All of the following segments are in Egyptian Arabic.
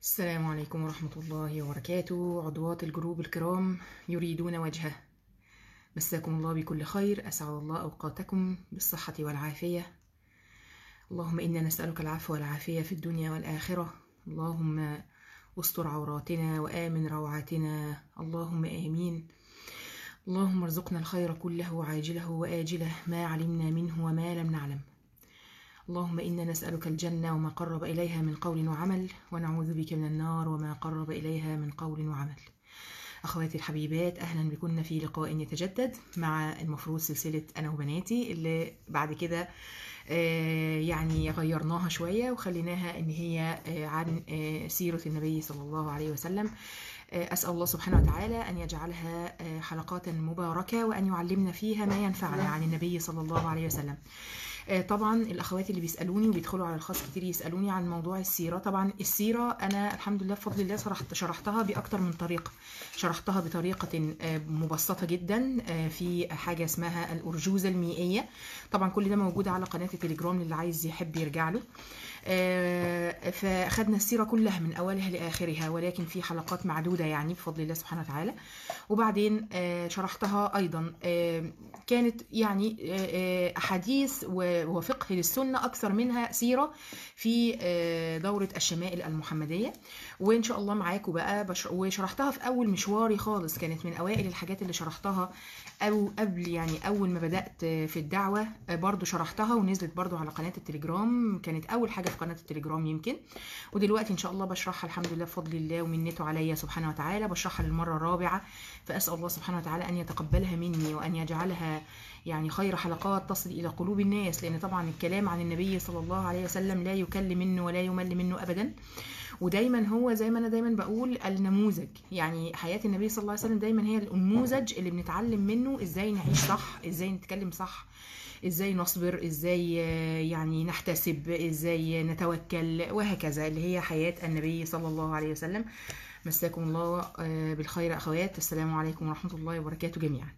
السلام عليكم ورحمة الله وبركاته عضوات الجروب الكرام يريدون وجهه مساكم الله بكل خير أسعد الله أوقاتكم بالصحة والعافية اللهم إنا نسألك العفو والعافية في الدنيا والآخرة اللهم استر عوراتنا وآمن روعاتنا اللهم آمين اللهم ارزقنا الخير كله عاجله وآجله ما علمنا منه وما لم نعلم اللهم إنا نسألك الجنة وما قرب إليها من قول وعمل ونعوذ بك من النار وما قرب إليها من قول وعمل أخواتي الحبيبات أهلا بكن في لقاء يتجدد مع المفروض سلسلة أنا وبناتي اللي بعد كده آه، يعني غيرناها شوية وخليناها إن هي آه، عن آه، سيرة النبي صلى الله عليه وسلم آه، أسأل الله سبحانه وتعالى أن يجعلها آه، حلقات مباركة وأن يعلمنا فيها ما ينفعنا عن النبي صلى الله عليه وسلم آه، طبعا الاخوات اللي بيسالوني وبيدخلوا على الخاص كتير يسالوني عن موضوع السيره طبعا السيره انا الحمد لله بفضل الله شرحت شرحتها باكتر من طريقه شرحتها بطريقه آه، مبسطه جدا آه، في حاجه اسمها الارجوزه الميئيه طبعا كل ده موجود على قناه التليجرام اللي عايز يحب يرجع له آه، فاخدنا السيره كلها من اولها لاخرها ولكن في حلقات معدوده يعني بفضل الله سبحانه وتعالى وبعدين آه، شرحتها ايضا آه، كانت يعني آه، آه، احاديث و- وفقه للسنه اكثر منها سيره في آه، دوره الشمائل المحمديه وان شاء الله معاكم بقى بش... وشرحتها في اول مشواري خالص كانت من اوائل الحاجات اللي شرحتها او قبل يعني اول ما بدات في الدعوه آه، برضو شرحتها ونزلت برضو على قناه التليجرام كانت اول حاجه في قناه التليجرام يمكن ودلوقتي ان شاء الله بشرحها الحمد لله بفضل الله ومنته عليا سبحانه وتعالى بشرحها للمره الرابعه فاسال الله سبحانه وتعالى ان يتقبلها مني وان يجعلها يعني خير حلقات تصل الى قلوب الناس لان طبعا الكلام عن النبي صلى الله عليه وسلم لا يكل منه ولا يمل منه ابدا ودايما هو زي ما انا دايما بقول النموذج يعني حياه النبي صلى الله عليه وسلم دايما هي النموذج اللي بنتعلم منه ازاي نعيش صح ازاي نتكلم صح ازاي نصبر ازاي آه، يعني نحتسب ازاي نتوكل وهكذا اللي هي حياه النبي صلى الله عليه وسلم مساكم الله آه، بالخير اخوات السلام عليكم ورحمه الله وبركاته جميعا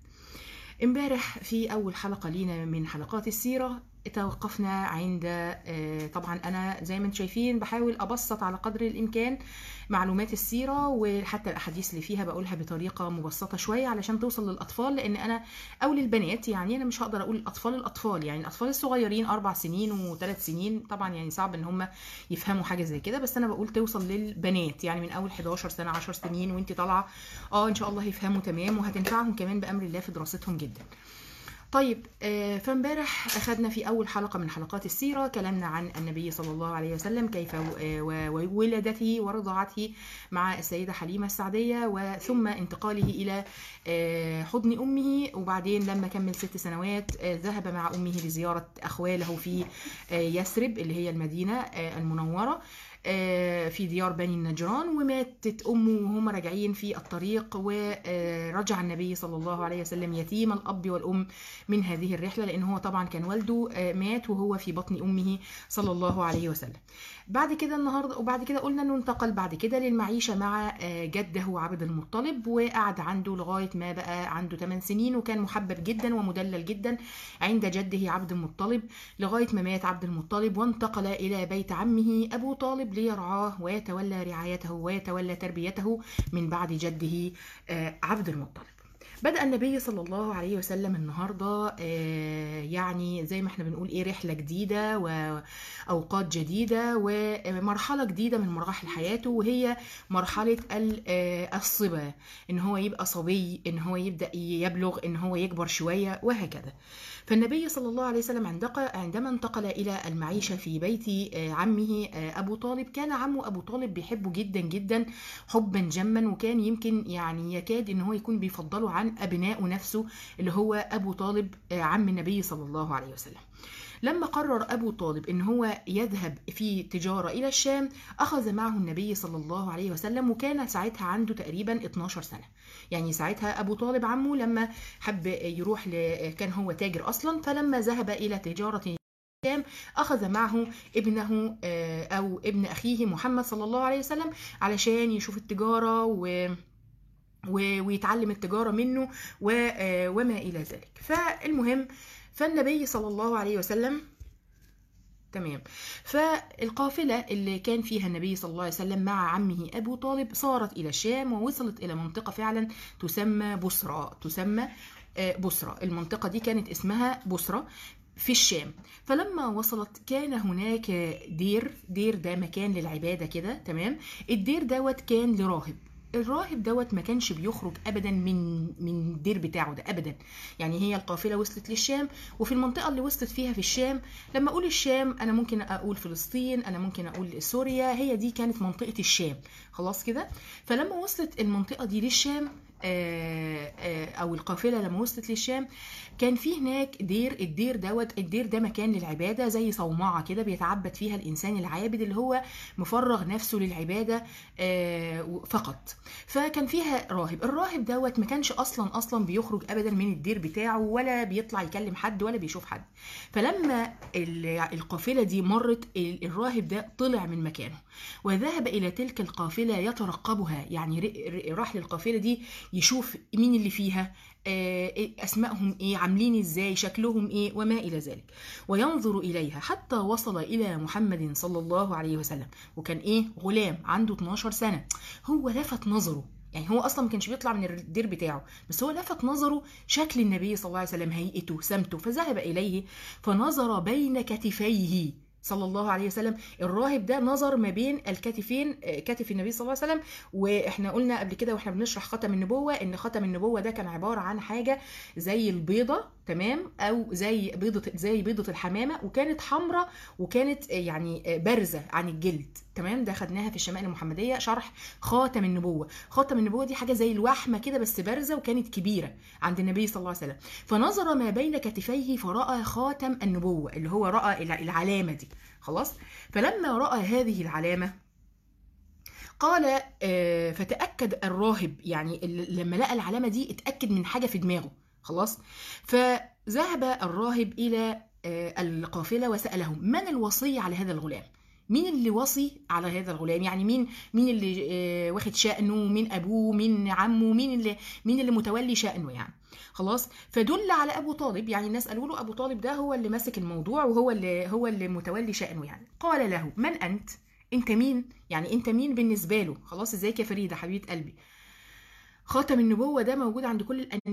امبارح في اول حلقه لينا من حلقات السيره توقفنا عند آه، طبعا انا زي ما انتم شايفين بحاول ابسط على قدر الامكان معلومات السيره وحتى الاحاديث اللي فيها بقولها بطريقه مبسطه شويه علشان توصل للاطفال لان انا او للبنات يعني انا مش هقدر اقول الاطفال الاطفال يعني الاطفال الصغيرين اربع سنين وثلاث سنين طبعا يعني صعب ان هم يفهموا حاجه زي كده بس انا بقول توصل للبنات يعني من اول 11 سنه 10 سنين وانت طالعه اه ان شاء الله هيفهموا تمام وهتنفعهم كمان بامر الله في دراستهم جدا طيب آه، فامبارح اخذنا في اول حلقه من حلقات السيره كلامنا عن النبي صلى الله عليه وسلم كيف و- و- وولادته ورضاعته مع السيده حليمه السعديه وثم انتقاله الى آه، حضن امه وبعدين لما كمل ست سنوات آه، ذهب مع امه لزياره اخواله في آه، يثرب اللي هي المدينه آه، المنوره آه، في ديار بني النجران وماتت امه وهم راجعين في الطريق ورجع النبي صلى الله عليه وسلم يتيم الاب والام من هذه الرحله لان هو طبعا كان والده آه، مات وهو في بطن امه صلى الله عليه وسلم بعد كده النهارده وبعد كده قلنا انه انتقل بعد كده للمعيشه مع آه، جده عبد المطلب وقعد عنده لغايه ما بقى عنده 8 سنين وكان محبب جدا ومدلل جدا عند جده عبد المطلب لغايه ما مات عبد المطلب وانتقل الى بيت عمه ابو طالب ليرعاه ويتولى رعايته ويتولى تربيته من بعد جده آه، عبد المطلب بدأ النبي صلى الله عليه وسلم النهارده آه، يعني زي ما احنا بنقول ايه رحله جديده واوقات جديده ومرحله جديده من مراحل حياته وهي مرحله ال- آه، الصبا ان هو يبقى صبي ان هو يبدا يبلغ ان هو يكبر شويه وهكذا فالنبي صلى الله عليه وسلم عندق- عندما انتقل الى المعيشه في بيت آه، عمه آه، ابو طالب كان عمه ابو طالب بيحبه جدا جدا حبا جما وكان يمكن يعني يكاد ان هو يكون بيفضله عن ابنائه نفسه اللي هو ابو طالب آه، عم النبي صلى الله عليه وسلم لما قرر أبو طالب إن هو يذهب في تجارة إلى الشام أخذ معه النبي صلى الله عليه وسلم وكان ساعتها عنده تقريبا 12 سنة يعني ساعتها أبو طالب عمه لما حب يروح ل... كان هو تاجر أصلا فلما ذهب إلى تجارة الشام أخذ معه ابنه آه، أو ابن أخيه محمد صلى الله عليه وسلم علشان يشوف التجارة و و- ويتعلم التجارة منه و- آه، وما إلى ذلك فالمهم فالنبي صلى الله عليه وسلم تمام فالقافلة اللي كان فيها النبي صلى الله عليه وسلم مع عمه أبو طالب صارت إلى الشام ووصلت إلى منطقة فعلا تسمى بصرى تسمى آه، بصرى المنطقة دي كانت اسمها بصرى في الشام فلما وصلت كان هناك دير دير ده مكان للعبادة كده تمام الدير دوت كان لراهب الراهب دوت ما كانش بيخرج ابدا من من الدير بتاعه ده ابدا يعني هي القافله وصلت للشام وفي المنطقه اللي وصلت فيها في الشام لما اقول الشام انا ممكن اقول فلسطين انا ممكن اقول سوريا هي دي كانت منطقه الشام خلاص كده فلما وصلت المنطقه دي للشام آه، آه، او القافله لما وصلت للشام كان في هناك دير الدير دوت الدير ده مكان للعباده زي صومعه كده بيتعبد فيها الانسان العابد اللي هو مفرغ نفسه للعباده آه، فقط فكان فيها راهب الراهب دوت ما كانش اصلا اصلا بيخرج ابدا من الدير بتاعه ولا بيطلع يكلم حد ولا بيشوف حد فلما ال- القافله دي مرت ال- الراهب ده طلع من مكانه وذهب الى تلك القافله يترقبها يعني ر- ر- راح للقافله دي يشوف مين اللي فيها آه، إيه اسمائهم ايه عاملين ازاي شكلهم ايه وما الى ذلك وينظر اليها حتى وصل الى محمد صلى الله عليه وسلم وكان ايه غلام عنده 12 سنه هو لفت نظره يعني هو اصلا ما كانش بيطلع من الدير بتاعه بس هو لفت نظره شكل النبي صلى الله عليه وسلم هيئته سمته فذهب اليه فنظر بين كتفيه صلى الله عليه وسلم الراهب ده نظر ما بين الكتفين آه، كتف النبي صلى الله عليه وسلم واحنا قلنا قبل كده واحنا بنشرح ختم النبوه ان ختم النبوه ده كان عباره عن حاجه زي البيضه تمام او زي بيضه زي بيضه الحمامه وكانت حمراء وكانت آه، يعني آه، بارزه عن الجلد تمام ده خدناها في الشمائل المحمديه شرح خاتم النبوه خاتم النبوه دي حاجه زي الوحمه كده بس بارزه وكانت كبيره عند النبي صلى الله عليه وسلم فنظر ما بين كتفيه فراى خاتم النبوه اللي هو راى الع- العلامه دي خلاص فلما راى هذه العلامه قال آه، فتاكد الراهب يعني ال- لما لقى العلامه دي اتاكد من حاجه في دماغه خلاص فذهب الراهب الى آه، القافله وسالهم من الوصي على هذا الغلام مين اللي وصي على هذا الغلام يعني مين مين اللي آه، واخد شأنه مين ابوه مين عمه مين اللي مين اللي متولي شأنه يعني خلاص فدل على ابو طالب يعني الناس قالوا له ابو طالب ده هو اللي ماسك الموضوع وهو اللي هو اللي متولي شأنه يعني قال له من انت انت مين يعني انت مين بالنسبه له خلاص ازيك يا فريده حبيبه قلبي خاتم النبوه ده موجود عند كل الأنبياء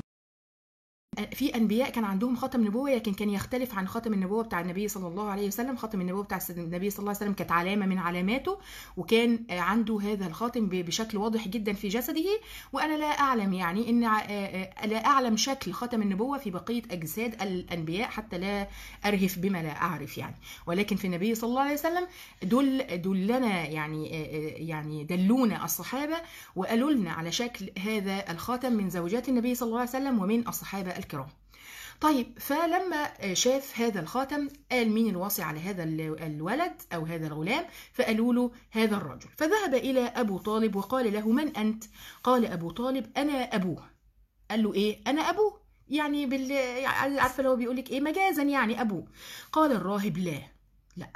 في انبياء كان عندهم خاتم نبوه لكن كان يختلف عن خاتم النبوه بتاع النبي صلى الله عليه وسلم خاتم النبوه بتاع سيدنا النبي صلى الله عليه وسلم كانت علامه من علاماته وكان آه، عنده هذا الخاتم ب- بشكل واضح جدا في جسده وانا لا اعلم يعني ان ع- آه، آه، لا اعلم شكل خاتم النبوه في بقيه اجساد الانبياء حتى لا ارهف بما لا اعرف يعني ولكن في النبي صلى الله عليه وسلم دل دلنا يعني آه، آه، يعني دلونا الصحابه وقالوا لنا على شكل هذا الخاتم من زوجات النبي صلى الله عليه وسلم ومن الصحابه الكرام طيب فلما شاف هذا الخاتم قال مين الوصي على هذا ال- الولد او هذا الغلام فقالوا له هذا الرجل فذهب الى ابو طالب وقال له من انت قال ابو طالب انا ابوه قال له ايه انا ابوه يعني بال يعني عارفه لو بيقول لك ايه مجازا يعني ابوه قال الراهب لا لا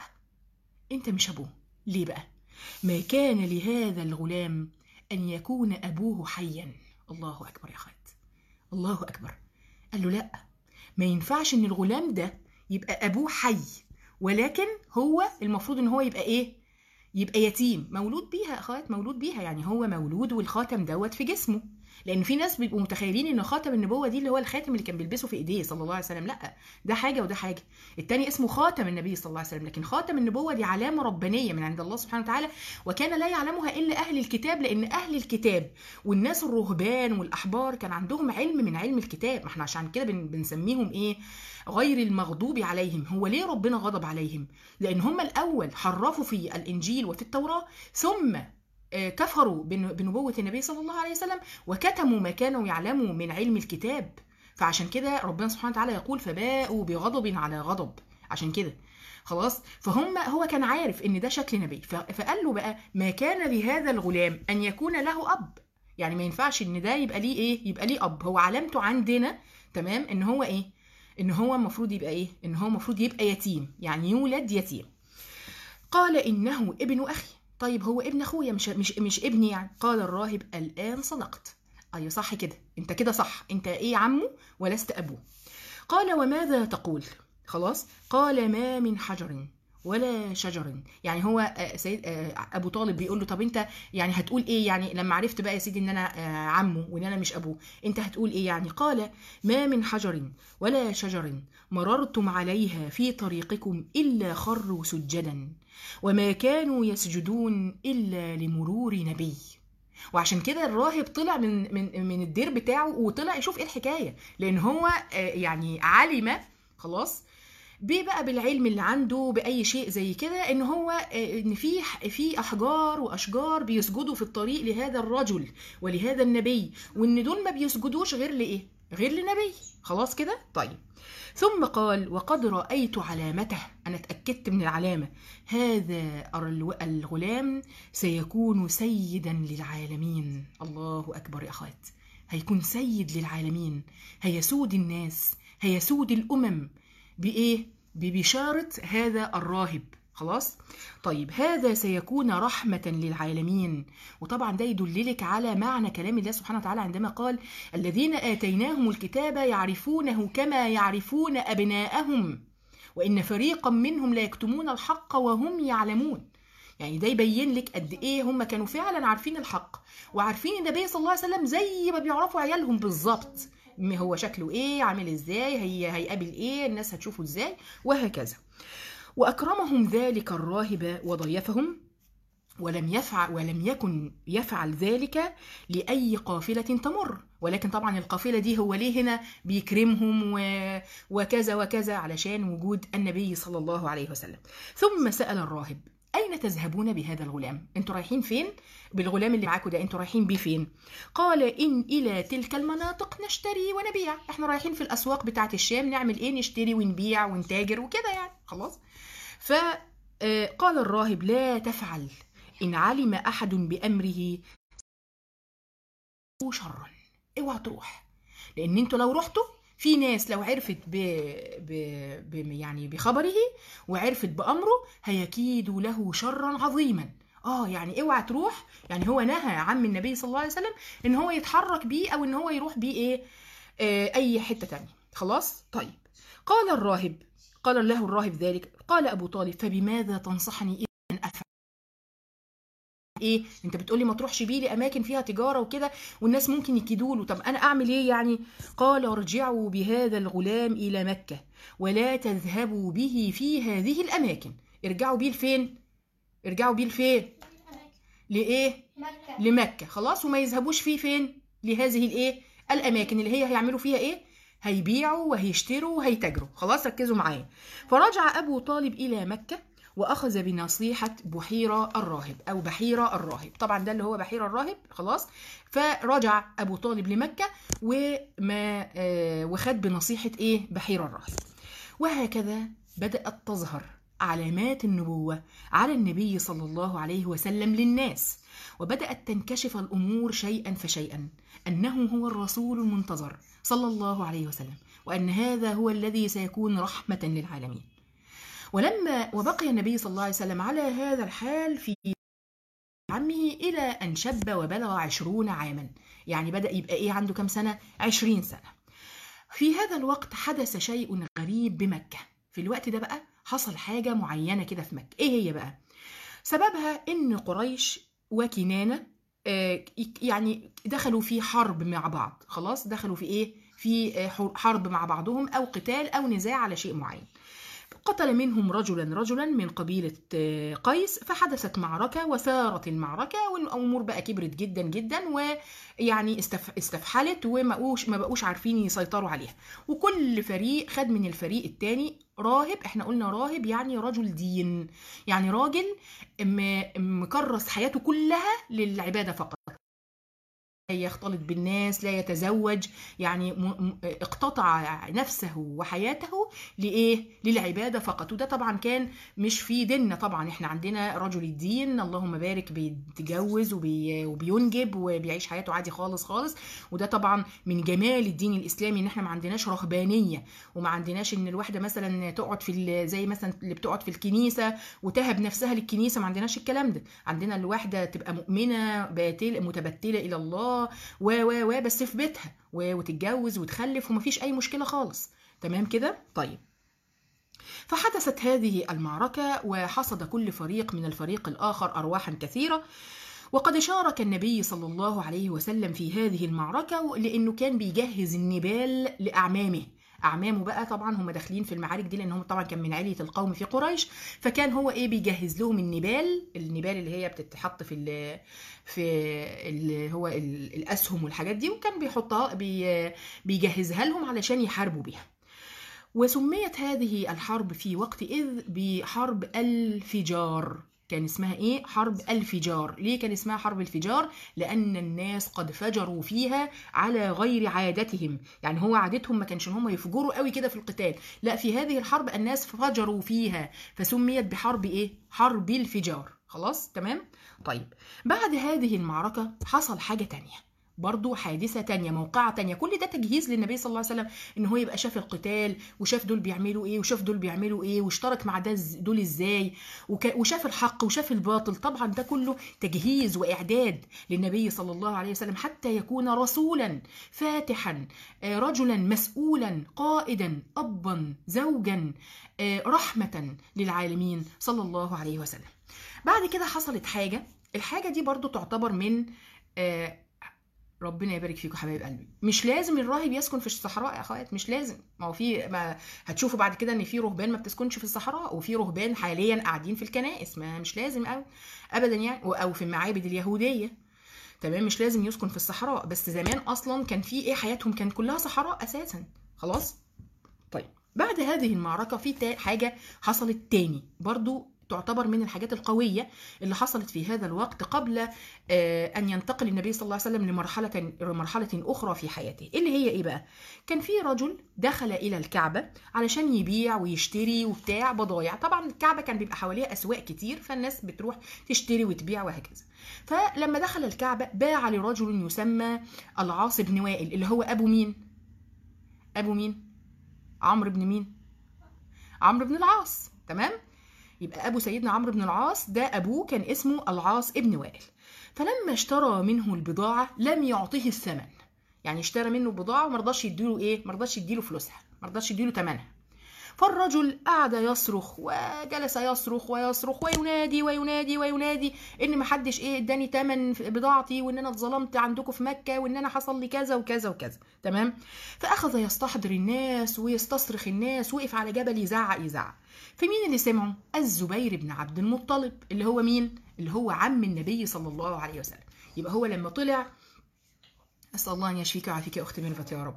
انت مش ابوه ليه بقى ما كان لهذا الغلام ان يكون ابوه حيا الله اكبر يا خالد الله اكبر قال له لا ما ينفعش ان الغلام ده يبقى ابوه حي ولكن هو المفروض ان هو يبقى ايه يبقى يتيم مولود بيها اخوات مولود بيها يعني هو مولود والخاتم دوت في جسمه لان في ناس بيبقوا متخيلين ان خاتم النبوه دي اللي هو الخاتم اللي كان بيلبسه في ايديه صلى الله عليه وسلم لا ده حاجه وده حاجه التاني اسمه خاتم النبي صلى الله عليه وسلم لكن خاتم النبوه دي علامه ربانيه من عند الله سبحانه وتعالى وكان لا يعلمها الا اهل الكتاب لان اهل الكتاب والناس الرهبان والاحبار كان عندهم علم من علم الكتاب ما احنا عشان كده بن- بنسميهم ايه غير المغضوب عليهم هو ليه ربنا غضب عليهم لان هم الاول حرفوا في الانجيل وفي التوراه ثم آه، كفروا بن- بنبوة النبي صلى الله عليه وسلم وكتموا ما كانوا يعلموا من علم الكتاب فعشان كده ربنا سبحانه وتعالى يقول فباءوا بغضب على غضب عشان كده خلاص فهم هو كان عارف ان ده شكل نبي ف- فقال له بقى ما كان لهذا الغلام ان يكون له اب يعني ما ينفعش ان ده يبقى ليه ايه يبقى ليه اب هو علامته عندنا تمام ان هو ايه ان هو المفروض يبقى ايه ان هو المفروض يبقى يتيم يعني يولد يتيم قال انه ابن اخي طيب هو ابن اخويا مش مش مش ابني يعني قال الراهب الان صدقت ايوه صح كده انت كده صح انت ايه عمه ولست ابوه قال وماذا تقول خلاص قال ما من حجر ولا شجر يعني هو آه، سيد آه، ابو طالب بيقول له طب انت يعني هتقول ايه يعني لما عرفت بقى يا سيدي ان انا آه، عمه وان انا مش ابوه انت هتقول ايه يعني قال ما من حجر ولا شجر مررتم عليها في طريقكم الا خروا سجدا وما كانوا يسجدون الا لمرور نبي وعشان كده الراهب طلع من من من الدير بتاعه وطلع يشوف ايه الحكايه لان هو آه، يعني علم خلاص بيه بقى بالعلم اللي عنده باي شيء زي كده ان هو آه، ان في في احجار واشجار بيسجدوا في الطريق لهذا الرجل ولهذا النبي وان دول ما بيسجدوش غير لايه غير لنبي خلاص كده طيب ثم قال وقد رايت علامته انا اتاكدت من العلامه هذا الو- الغلام سيكون سيدا للعالمين الله اكبر يا اخوات هيكون سيد للعالمين هيسود الناس هيسود الامم بايه ببشاره هذا الراهب خلاص طيب هذا سيكون رحمة للعالمين وطبعا ده يدللك على معنى كلام الله سبحانه وتعالى عندما قال الذين آتيناهم الكتاب يعرفونه كما يعرفون أبناءهم وإن فريقا منهم لا يكتمون الحق وهم يعلمون يعني ده يبين لك قد ايه هم كانوا فعلا عارفين الحق وعارفين النبي صلى الله عليه وسلم زي ما بيعرفوا عيالهم بالظبط م- هو شكله ايه عامل ازاي هي هيقابل ايه الناس هتشوفه ازاي وهكذا واكرمهم ذلك الراهب وضيفهم ولم يفعل ولم يكن يفعل ذلك لاي قافله تمر ولكن طبعا القافله دي هو ليه هنا بيكرمهم و... وكذا وكذا علشان وجود النبي صلى الله عليه وسلم ثم سال الراهب اين تذهبون بهذا الغلام انتوا رايحين فين بالغلام اللي معاكم ده انتوا رايحين بيه فين قال ان الى تلك المناطق نشتري ونبيع احنا رايحين في الاسواق بتاعه الشام نعمل ايه نشتري ونبيع ونتاجر وكده يعني خلاص فقال الراهب لا تفعل إن علم أحد بأمره شرا اوعى تروح لأن انتوا لو رحتوا في ناس لو عرفت ب... ب... ب... يعني بخبره وعرفت بأمره هيكيدوا له شرا عظيما اه يعني اوعى تروح يعني هو نهى عم النبي صلى الله عليه وسلم ان هو يتحرك بيه او ان هو يروح بيه ايه آه اي حته تانية خلاص طيب قال الراهب قال له الراهب ذلك قال ابو طالب فبماذا تنصحني اذا ان افعل ايه انت بتقولي ما تروحش بيه لاماكن فيها تجاره وكده والناس ممكن يكيدوا له طب انا اعمل ايه يعني قال ارجعوا بهذا الغلام الى مكه ولا تذهبوا به في هذه الاماكن ارجعوا بيه لفين ارجعوا بيه لفين لايه مكة لمكه خلاص وما يذهبوش فيه فين لهذه الايه الاماكن اللي هي هيعملوا فيها ايه هيبيعوا وهيشتروا وهيتاجروا خلاص ركزوا معايا فرجع ابو طالب الى مكه واخذ بنصيحه بحيره الراهب او بحيره الراهب طبعا ده اللي هو بحيره الراهب خلاص فرجع ابو طالب لمكه وما آه، وخد بنصيحه ايه بحيره الراهب وهكذا بدات تظهر علامات النبوه على النبي صلى الله عليه وسلم للناس وبدات تنكشف الامور شيئا فشيئا انه هو الرسول المنتظر صلى الله عليه وسلم وان هذا هو الذي سيكون رحمه للعالمين ولما وبقي النبي صلى الله عليه وسلم على هذا الحال في عمه إلى أن شب وبلغ عشرون عاما يعني بدأ يبقى إيه عنده كم سنة؟ عشرين سنة في هذا الوقت حدث شيء غريب بمكة في الوقت ده بقى حصل حاجة معينة كده في مكة إيه هي بقى؟ سببها إن قريش وكنانة آه، يعني دخلوا في حرب مع بعض خلاص دخلوا في إيه؟ في آه، حرب مع بعضهم أو قتال أو نزاع على شيء معين قتل منهم رجلا رجلا من قبيلة آه، قيس فحدثت معركة وثارت المعركة والأمور بقى كبرت جدا جدا ويعني استف- استفحلت وما بقوش ما بقوش عارفين يسيطروا عليها وكل فريق خد من الفريق التاني راهب احنا قلنا راهب يعني رجل دين يعني راجل م- مكرس حياته كلها للعبادة فقط لا يختلط بالناس لا يتزوج يعني م- م- اقتطع نفسه وحياته لايه للعباده فقط وده طبعا كان مش في ديننا طبعا احنا عندنا رجل الدين اللهم بارك بيتجوز وبي وبينجب وبيعيش حياته عادي خالص خالص وده طبعا من جمال الدين الاسلامي ان احنا ما عندناش رهبانيه وما عندناش ان الواحده مثلا تقعد في ال- زي مثلا اللي بتقعد في الكنيسه وتهب نفسها للكنيسه ما عندناش الكلام ده عندنا الواحده تبقى مؤمنه باتل متبتله الى الله و و و بس في بيتها و- وتتجوز وتخلف ومفيش اي مشكله خالص تمام كده طيب فحدثت هذه المعركة وحصد كل فريق من الفريق الآخر أرواحا كثيرة وقد شارك النبي صلى الله عليه وسلم في هذه المعركة لأنه كان بيجهز النبال لأعمامه أعمامه بقى طبعا هم داخلين في المعارك دي لأن هم طبعا كان من علية القوم في قريش فكان هو إيه بيجهز لهم النبال النبال اللي هي بتتحط في ال في اللي هو ال- الأسهم والحاجات دي وكان بيحطها بي بيجهزها لهم علشان يحاربوا بيها وسميت هذه الحرب في وقت إذ بحرب الفجار كان اسمها ايه حرب الفجار ليه كان اسمها حرب الفجار لان الناس قد فجروا فيها على غير عادتهم يعني هو عادتهم ما كانش ان هم يفجروا قوي كده في القتال لا في هذه الحرب الناس فجروا فيها فسميت بحرب ايه حرب الفجار خلاص تمام طيب بعد هذه المعركة حصل حاجة تانية برضو حادثة تانية موقعة تانية كل ده تجهيز للنبي صلى الله عليه وسلم ان هو يبقى شاف القتال وشاف دول بيعملوا ايه وشاف دول بيعملوا ايه واشترك مع ده إز- دول ازاي وك- وشاف الحق وشاف الباطل طبعا ده كله تجهيز واعداد للنبي صلى الله عليه وسلم حتى يكون رسولا فاتحا آه، رجلا مسؤولا قائدا ابا زوجا آه، رحمة للعالمين صلى الله عليه وسلم بعد كده حصلت حاجة الحاجة دي برضو تعتبر من آه، ربنا يبارك فيكم حبايب قلبي مش لازم الراهب يسكن في الصحراء يا اخوات مش لازم ما هو في ما هتشوفوا بعد كده ان في رهبان ما بتسكنش في الصحراء وفي رهبان حاليا قاعدين في الكنائس ما مش لازم أو ابدا يعني او في المعابد اليهوديه تمام مش لازم يسكن في الصحراء بس زمان اصلا كان في ايه حياتهم كانت كلها صحراء اساسا خلاص طيب بعد هذه المعركه في تا- حاجه حصلت تاني برضو تعتبر من الحاجات القوية اللي حصلت في هذا الوقت قبل آه، أن ينتقل النبي صلى الله عليه وسلم لمرحلة مرحلة أخرى في حياته اللي هي إيه بقى؟ كان في رجل دخل إلى الكعبة علشان يبيع ويشتري وبتاع بضايع طبعا الكعبة كان بيبقى حواليها أسواق كتير فالناس بتروح تشتري وتبيع وهكذا فلما دخل الكعبة باع لرجل يسمى العاص بن وائل اللي هو أبو مين؟ أبو مين؟ عمرو بن مين؟ عمرو بن العاص تمام؟ يبقى ابو سيدنا عمرو بن العاص ده ابوه كان اسمه العاص ابن وائل فلما اشترى منه البضاعه لم يعطه الثمن يعني اشترى منه بضاعه وما رضاش يديله ايه ما رضاش يديله فلوسها ما رضاش يديله ثمنها فالرجل قعد يصرخ وجلس يصرخ ويصرخ وينادي وينادي وينادي ان ما حدش ايه اداني تمن بضاعتي وان انا اتظلمت عندكم في مكه وان انا حصل لي كذا وكذا وكذا تمام فاخذ يستحضر الناس ويستصرخ الناس وقف على جبل يزعق يزعق فمين اللي سمعه الزبير بن عبد المطلب اللي هو مين اللي هو عم النبي صلى الله عليه وسلم يبقى هو لما طلع اسال الله ان يشفيك ويعافيك يا اختي ميرفت يا رب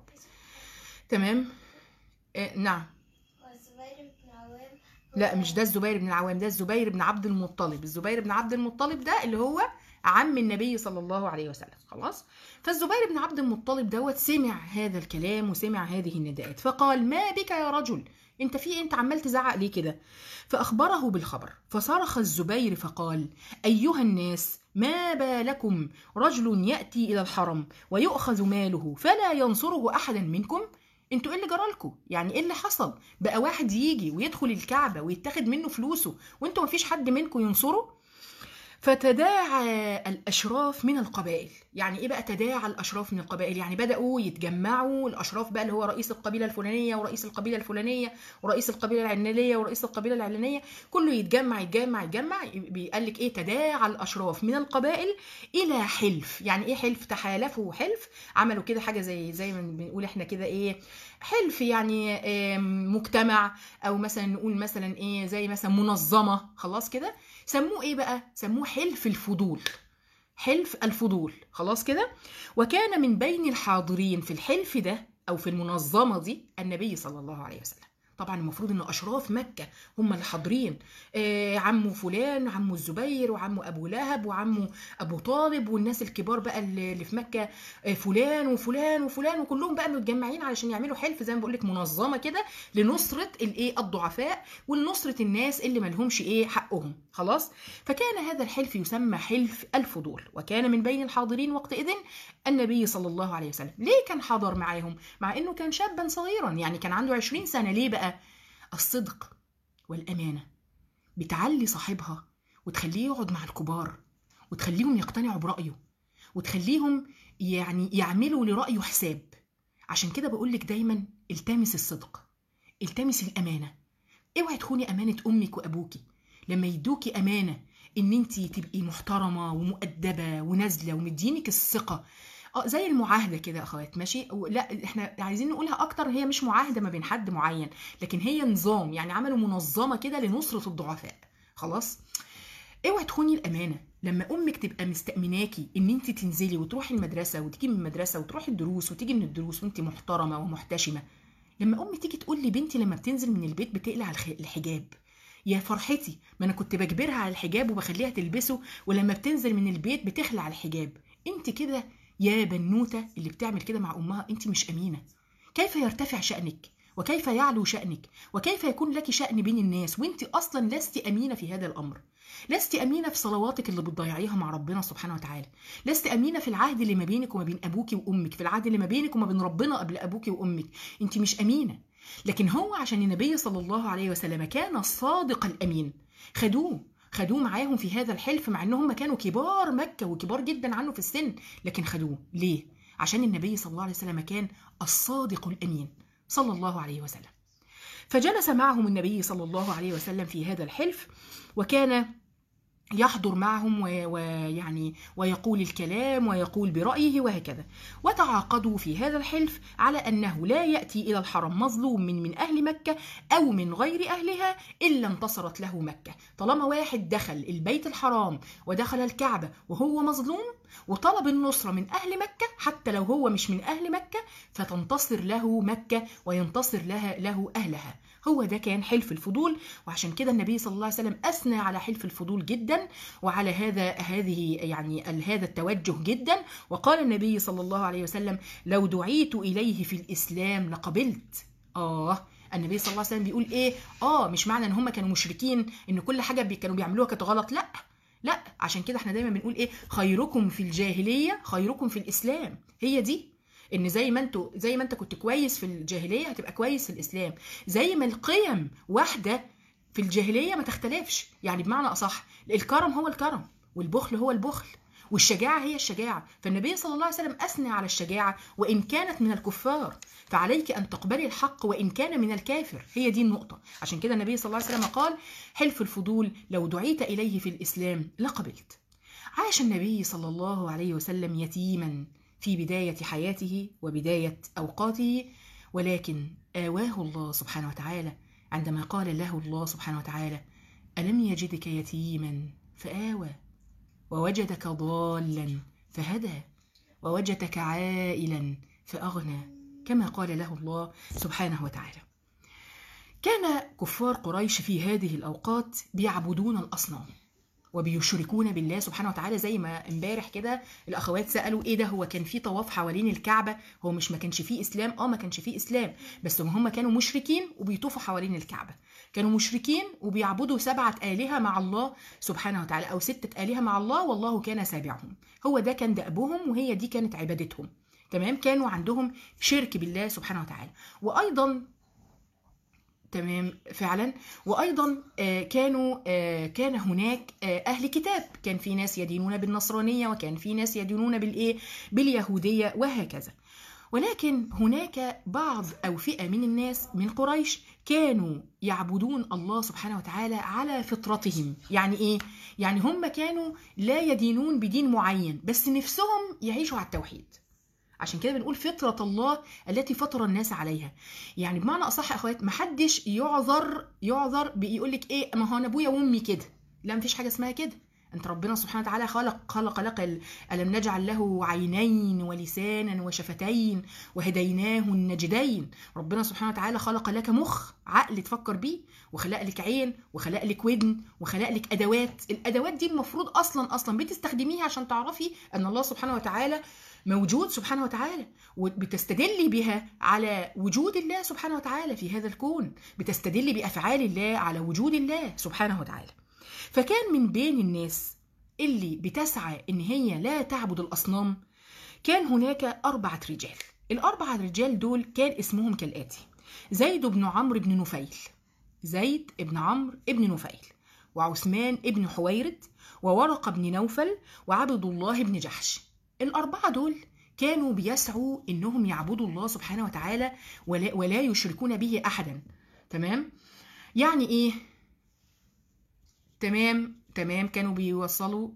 تمام آه نعم والزبير بن عوام لا مش ده الزبير بن العوام ده الزبير بن عبد المطلب الزبير بن عبد المطلب ده اللي هو عم النبي صلى الله عليه وسلم خلاص فالزبير بن عبد المطلب دوت سمع هذا الكلام وسمع هذه النداءات فقال ما بك يا رجل انت في إيه؟ انت عمال تزعق ليه كده فاخبره بالخبر فصرخ الزبير فقال ايها الناس ما بالكم رجل ياتي الى الحرم ويؤخذ ماله فلا ينصره احدا منكم انتوا ايه اللي جرالكم يعني ايه اللي حصل بقى واحد يجي ويدخل الكعبه ويتاخد منه فلوسه وانتوا مفيش حد منكم ينصره فتداعى الاشراف من القبائل يعني ايه بقى تداعى الاشراف من القبائل يعني بداوا يتجمعوا الاشراف بقى اللي هو رئيس القبيله الفلانيه ورئيس القبيله الفلانيه ورئيس القبيله العلانيه ورئيس القبيله العلانيه كله يتجمع يتجمع يتجمع بيقال لك ايه تداعى الاشراف من القبائل الى حلف يعني ايه حلف تحالفوا حلف عملوا كده حاجه زي زي ما بنقول احنا كده ايه حلف يعني آم، مجتمع او مثلا نقول مثلا ايه زي مثلا منظمه خلاص كده سموه ايه بقى سموه حلف الفضول حلف الفضول خلاص كده وكان من بين الحاضرين في الحلف ده او في المنظمه دي النبي صلى الله عليه وسلم طبعا المفروض ان اشراف مكه هم اللي حاضرين آه عمه فلان وعمه الزبير وعمه ابو لهب وعمه ابو طالب والناس الكبار بقى اللي اللي في مكه آه فلان وفلان وفلان وكلهم بقى متجمعين علشان يعملوا حلف زي ما بقول لك منظمه كده لنصره الايه الضعفاء ولنصره الناس اللي ملهمش ايه حقهم خلاص فكان هذا الحلف يسمى حلف الفضول وكان من بين الحاضرين وقتئذ النبي صلى الله عليه وسلم ليه كان حضر معاهم مع انه كان شابا صغيرا يعني كان عنده 20 سنه ليه بقى الصدق والامانه بتعلي صاحبها وتخليه يقعد مع الكبار وتخليهم يقتنعوا برايه وتخليهم يعني يعملوا لرايه حساب عشان كده بقول لك دايما التمس الصدق التمس الامانه اوعي تخوني امانه امك وابوكي لما يدوكي امانه ان انت تبقي محترمه ومؤدبه ونازله ومدينك الثقه اه زي المعاهده كده يا اخوات ماشي و- لا احنا عايزين نقولها اكتر هي مش معاهده ما بين حد معين لكن هي نظام يعني عملوا منظمه كده لنصره الضعفاء خلاص اوعي تخوني الامانه لما امك تبقى مستأمناكي ان انت تنزلي وتروحي المدرسه وتيجي من المدرسه وتروحي الدروس وتيجي من الدروس وانت محترمه ومحتشمه لما امي تيجي تقول لي بنتي لما بتنزل من البيت بتقلع الخ- الحجاب يا فرحتي ما انا كنت بجبرها على الحجاب وبخليها تلبسه ولما بتنزل من البيت بتخلع الحجاب انت كده يا بنوته اللي بتعمل كده مع امها انت مش امينه كيف يرتفع شأنك وكيف يعلو شأنك وكيف يكون لك شأن بين الناس وانت اصلا لست امينه في هذا الامر لست امينه في صلواتك اللي بتضيعيها مع ربنا سبحانه وتعالى لست امينه في العهد اللي ما بينك وما بين ابوك وامك في العهد اللي ما بينك وما بين ربنا قبل ابوك وامك انت مش امينه لكن هو عشان النبي صلى الله عليه وسلم كان الصادق الامين خدوه خدوه معاهم في هذا الحلف مع انهم كانوا كبار مكه وكبار جدا عنه في السن لكن خدوه ليه عشان النبي صلى الله عليه وسلم كان الصادق الامين صلى الله عليه وسلم فجلس معهم النبي صلى الله عليه وسلم في هذا الحلف وكان يحضر معهم و- ويعني ويقول الكلام ويقول برأيه وهكذا وتعاقدوا في هذا الحلف على أنه لا يأتي إلى الحرم مظلوم من من أهل مكة أو من غير أهلها إلا انتصرت له مكة طالما واحد دخل البيت الحرام ودخل الكعبة وهو مظلوم وطلب النصرة من أهل مكة حتى لو هو مش من أهل مكة فتنتصر له مكة وينتصر لها له أهلها هو ده كان حلف الفضول وعشان كده النبي صلى الله عليه وسلم أثنى على حلف الفضول جدا وعلى هذا هذه يعني ال- هذا التوجه جدا وقال النبي صلى الله عليه وسلم لو دعيت إليه في الإسلام لقبلت آه النبي صلى الله عليه وسلم بيقول ايه اه مش معنى ان هم كانوا مشركين ان كل حاجه بي- كانوا بيعملوها كانت غلط لا لا عشان كده احنا دايما بنقول ايه خيركم في الجاهليه خيركم في الاسلام هي دي ان زي ما انتوا زي ما انت كنت كويس في الجاهليه هتبقى كويس في الاسلام زي ما القيم واحده في الجاهليه ما تختلفش يعني بمعنى اصح الكرم هو الكرم والبخل هو البخل والشجاعة هي الشجاعة فالنبي صلى الله عليه وسلم أثنى على الشجاعة وإن كانت من الكفار فعليك أن تقبلي الحق وإن كان من الكافر هي دي النقطة عشان كده النبي صلى الله عليه وسلم قال حلف الفضول لو دعيت إليه في الإسلام لقبلت عاش النبي صلى الله عليه وسلم يتيما في بداية حياته وبداية أوقاته ولكن آواه الله سبحانه وتعالى عندما قال له الله سبحانه وتعالى ألم يجدك يتيما فآوى ووجدك ضالا فهدى ووجدك عائلا فأغنى كما قال له الله سبحانه وتعالى كان كفار قريش في هذه الأوقات بيعبدون الأصنام وبيشركون بالله سبحانه وتعالى زي ما امبارح كده الاخوات سالوا ايه ده هو كان في طواف حوالين الكعبه هو مش ما كانش فيه اسلام اه ما كانش فيه اسلام بس هم كانوا مشركين وبيطوفوا حوالين الكعبه كانوا مشركين وبيعبدوا سبعه الهه مع الله سبحانه وتعالى او سته الهه مع الله والله كان سابعهم هو ده كان دأبهم وهي دي كانت عبادتهم تمام كانوا عندهم شرك بالله سبحانه وتعالى وايضا تمام فعلا وايضا آه، كانوا آه، كان هناك آه، اهل كتاب كان في ناس يدينون بالنصرانيه وكان في ناس يدينون بالايه باليهوديه وهكذا ولكن هناك بعض او فئه من الناس من قريش كانوا يعبدون الله سبحانه وتعالى على فطرتهم يعني ايه يعني هم كانوا لا يدينون بدين معين بس نفسهم يعيشوا على التوحيد عشان كده بنقول فطرة الله التي فطر الناس عليها يعني بمعنى اصح يا اخوات محدش يعذر يعذر بيقول لك ايه ما هو انا ابويا وامي كده لا مفيش حاجه اسمها كده انت ربنا سبحانه وتعالى خلق خلق لك ال- الم نجعل له عينين ولسانا وشفتين وهديناه النجدين ربنا سبحانه وتعالى خلق لك مخ عقل تفكر بيه وخلق لك عين وخلق لك ودن وخلق لك ادوات الادوات دي المفروض اصلا اصلا بتستخدميها عشان تعرفي ان الله سبحانه وتعالى موجود سبحانه وتعالى وبتستدلي بها على وجود الله سبحانه وتعالى في هذا الكون بتستدلي بافعال الله على وجود الله سبحانه وتعالى فكان من بين الناس اللي بتسعى ان هي لا تعبد الاصنام كان هناك اربعه رجال الاربعه رجال دول كان اسمهم كالاتي زيد بن عمرو بن نفيل زيد بن عمرو بن نفيل وعثمان بن حويرد وورقه بن نوفل وعبد الله بن جحش الأربعة دول كانوا بيسعوا إنهم يعبدوا الله سبحانه وتعالى ولا, ولا يشركون به أحدا تمام يعني ايه تمام تمام كانوا بيوصلوا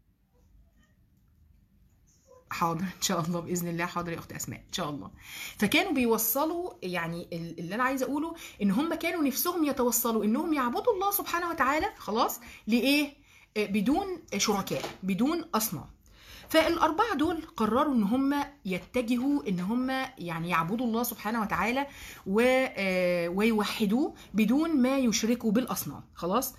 حاضر ان شاء الله باذن الله حاضر يا اخت اسماء ان شاء الله فكانوا بيوصلوا يعني ال- اللي انا عايزه اقوله ان هم كانوا نفسهم يتوصلوا انهم يعبدوا الله سبحانه وتعالى خلاص لايه آه، بدون شركاء بدون اصنام فالأربعة دول قرروا إن هم يتجهوا إن هم يعني يعبدوا الله سبحانه وتعالى و... آه، ويوحدوه بدون ما يشركوا بالأصنام خلاص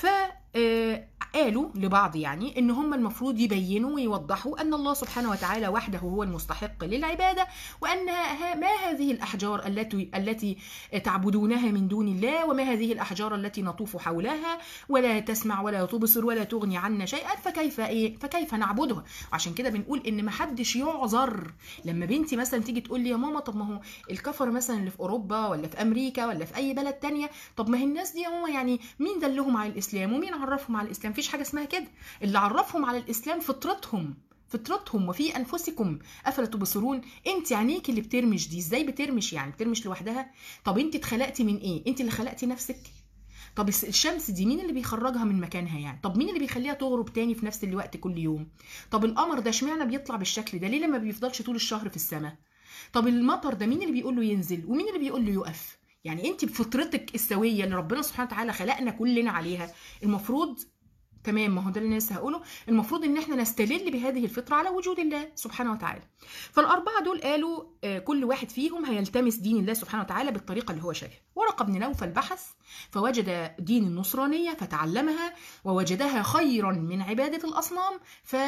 فقالوا لبعض يعني إن هم المفروض يبينوا ويوضحوا أن الله سبحانه وتعالى وحده هو المستحق للعبادة وأن ها- ما هذه الأحجار التي التي تعبدونها من دون الله وما هذه الأحجار التي نطوف حولها ولا تسمع ولا تبصر ولا تغني عنا شيئا فكيف ايه فكيف نعبدها وعشان كده بنقول ان ما حدش يعذر لما بنتي مثلا تيجي تقول لي يا ماما طب ما هو الكفر مثلا اللي في اوروبا ولا في امريكا ولا في اي بلد تانية طب ما هي الناس دي يا ماما يعني مين دلهم على الاسلام ومين عرفهم على الاسلام مفيش حاجه اسمها كده اللي عرفهم على الاسلام فطرتهم فطرتهم وفي انفسكم افلا تبصرون انت عينيك اللي بترمش دي ازاي بترمش يعني بترمش لوحدها طب انت اتخلقتي من ايه انت اللي خلقتي نفسك طب الس- الشمس دي مين اللي بيخرجها من مكانها يعني طب مين اللي بيخليها تغرب تاني في نفس الوقت كل يوم طب القمر ده اشمعنى بيطلع بالشكل ده ليه لما بيفضلش طول الشهر في السماء طب المطر ده مين اللي بيقول له ينزل ومين اللي بيقول له يقف يعني انت بفطرتك السويه اللي ربنا سبحانه وتعالى خلقنا كلنا عليها المفروض تمام ما هو ده اللي الناس هقوله المفروض ان احنا نستدل بهذه الفطره على وجود الله سبحانه وتعالى فالاربعه دول قالوا آه، كل واحد فيهم هيلتمس دين الله سبحانه وتعالى بالطريقه اللي هو شايفها ورقه بن نوفل بحث فوجد دين النصرانيه فتعلمها ووجدها خيرا من عباده الاصنام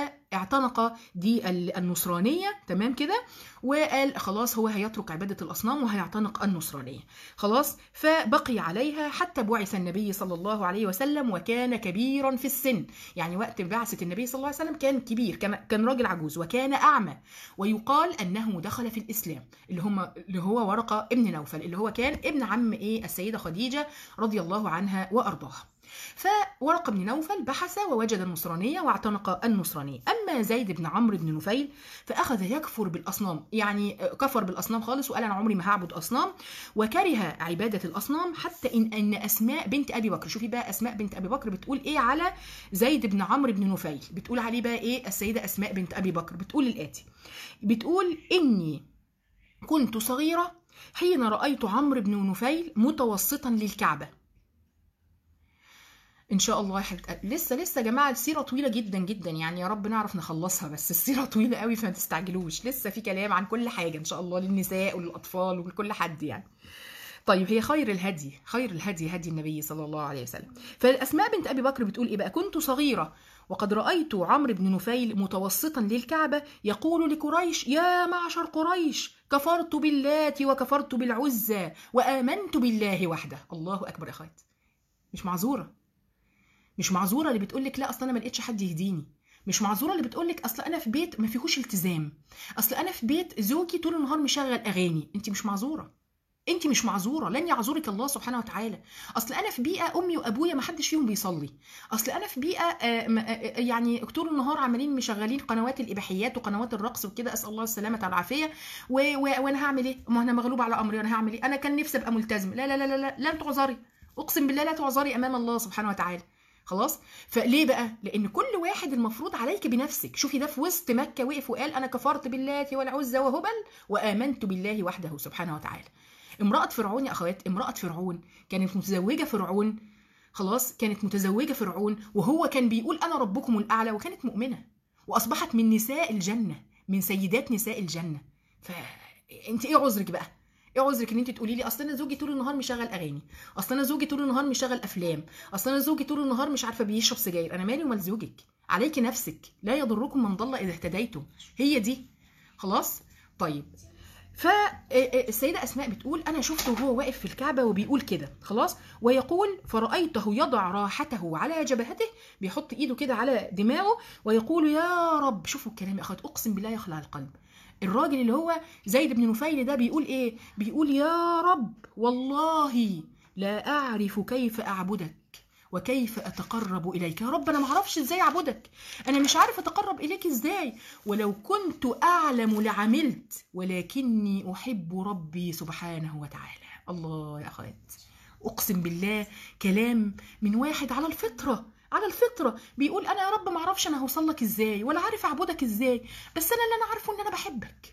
فاعتنق دي ال- النصرانيه تمام كده وقال خلاص هو هيترك عباده الاصنام وهيعتنق النصرانيه خلاص فبقي عليها حتى بعث النبي صلى الله عليه وسلم وكان كبيرا في السن يعني وقت بعثه النبي صلى الله عليه وسلم كان كبير كان كان راجل عجوز وكان اعمى ويقال انه دخل في الاسلام اللي هم اللي هو ورقه ابن نوفل اللي هو كان ابن عم ايه السيده خديجه رضي الله عنها وارضاها فورقه بن نوفل بحث ووجد النصرانيه واعتنق النصرانيه اما زيد بن عمرو بن نفيل فاخذ يكفر بالاصنام يعني كفر بالاصنام خالص وقال انا عمري ما هعبد اصنام وكره عباده الاصنام حتى ان ان اسماء بنت ابي بكر شوفي بقى اسماء بنت ابي بكر بتقول ايه على زيد بن عمرو بن نفيل بتقول عليه بقى ايه السيده اسماء بنت ابي بكر بتقول الاتي بتقول اني كنت صغيره حين رايت عمرو بن نفيل متوسطا للكعبه ان شاء الله يا حبيبتي لسه لسه يا جماعه السيره طويله جدا جدا يعني يا رب نعرف نخلصها بس السيره طويله قوي فما تستعجلوش لسه في كلام عن كل حاجه ان شاء الله للنساء وللاطفال ولكل حد يعني طيب هي خير الهدي خير الهدي هدي النبي صلى الله عليه وسلم فالاسماء بنت ابي بكر بتقول ايه بقى كنت صغيره وقد رايت عمرو بن نفيل متوسطا للكعبه يقول لقريش يا معشر قريش كفرت باللات وكفرت بالعزى وامنت بالله وحده الله اكبر يا اخوات مش معذوره مش معذوره اللي بتقول لك لا اصل انا ما لقيتش حد يهديني مش معذوره اللي بتقول لك اصل انا في بيت ما فيهوش التزام اصل انا في بيت زوجي طول النهار مشغل اغاني انت مش معذوره انت مش معذوره لن يعذرك الله سبحانه وتعالى اصل انا في بيئه امي وابويا ما حدش فيهم بيصلي اصل انا في بيئه آه، م- آه، يعني طول النهار عمالين مشغلين قنوات الاباحيات وقنوات الرقص وكده اسال الله السلامه والعافيه و... و... وانا هعمل ايه ما انا مغلوب على امري وانا هعمل ايه انا كان نفسي ابقى ملتزم لا لا لا لا لا لن تعذري اقسم بالله لا تعذري امام الله سبحانه وتعالى خلاص فليه بقى لان كل واحد المفروض عليك بنفسك شوفي ده في وسط مكه وقف وقال انا كفرت باللات والعزى وهبل وامنت بالله وحده سبحانه وتعالى امراه فرعون يا اخوات امراه فرعون كانت متزوجه فرعون خلاص كانت متزوجه فرعون وهو كان بيقول انا ربكم الاعلى وكانت مؤمنه واصبحت من نساء الجنه من سيدات نساء الجنه فانت ايه عذرك بقى ايه عذرك ان انت تقولي لي اصل انا زوجي طول النهار مشغل اغاني اصل انا زوجي طول النهار مشغل افلام اصل انا زوجي طول النهار مش عارفه بيشرب سجاير انا مالي ومال زوجك عليكي نفسك لا يضركم من ضل اذا اهتديتم هي دي خلاص طيب فالسيدة أسماء بتقول أنا شفته وهو واقف في الكعبة وبيقول كده خلاص ويقول فرأيته يضع راحته على جبهته بيحط إيده كده على دماغه ويقول يا رب شوفوا الكلام يا أخوات أقسم بالله يخلع القلب الراجل اللي هو زيد بن نفيل ده بيقول إيه بيقول يا رب والله لا أعرف كيف أعبدك وكيف أتقرب إليك يا رب أنا معرفش إزاي أعبدك أنا مش عارف أتقرب إليك إزاي ولو كنت أعلم لعملت ولكني أحب ربي سبحانه وتعالى الله يا أخوات اقسم بالله كلام من واحد على الفطره على الفطره بيقول انا يا رب ما اعرفش انا هوصل لك ازاي ولا عارف اعبدك ازاي بس انا اللي انا عارفه ان انا بحبك